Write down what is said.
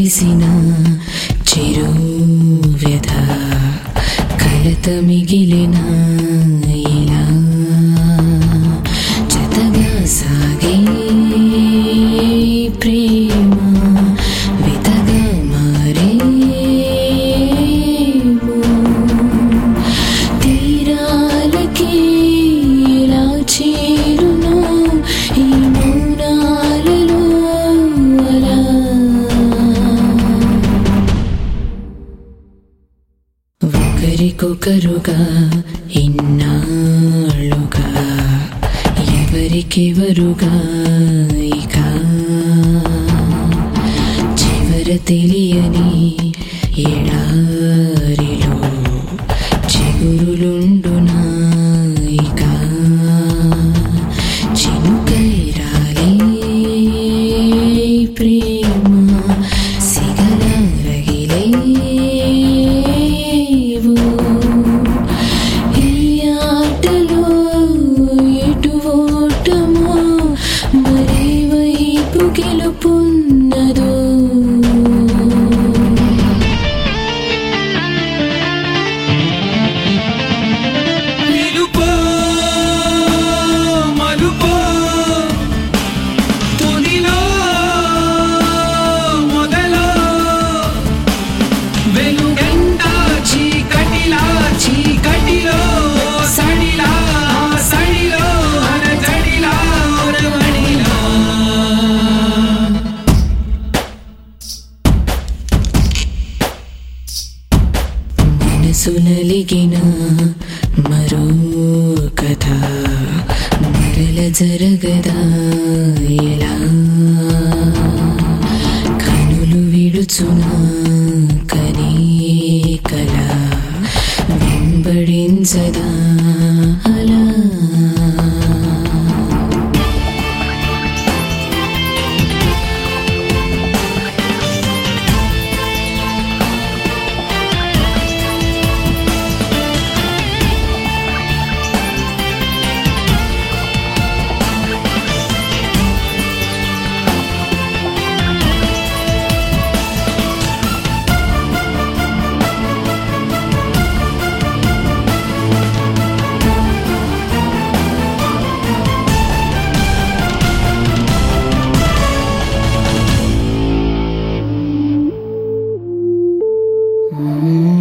తెలిసిన చిరు వ్యధ కలత మిగిలిన ఇలా జతగా సాగే ప్రేమ వితగా మారేమో తీరాలకి ఇలా చేరును ఈ మౌనాలలో అలా ఒకరికొకరుగా ఇన్నాళ్ళుగా ఎవరికెవరుగా ఇక చివర తెలియని ఎడారిలో చిగురులుండునా ఇక చినుకైరాలే ప్రేమ సిగలరగిలేవు ఈ ఆటలో ఎటు ఓటమో మరి వైపు గెలుపున్నదో నిలుపో మలుపో తుదిలో మొదలో వెలుగంట చీకటిలా చీకటిలో సడిలా సడిలో అరజడిలా ఒరవడిలా మనసునలిగిన మరో కథ మరల జరగదా ఎలా కనులు విడుచునా కనే కల వెంబడించదా అలా Mm.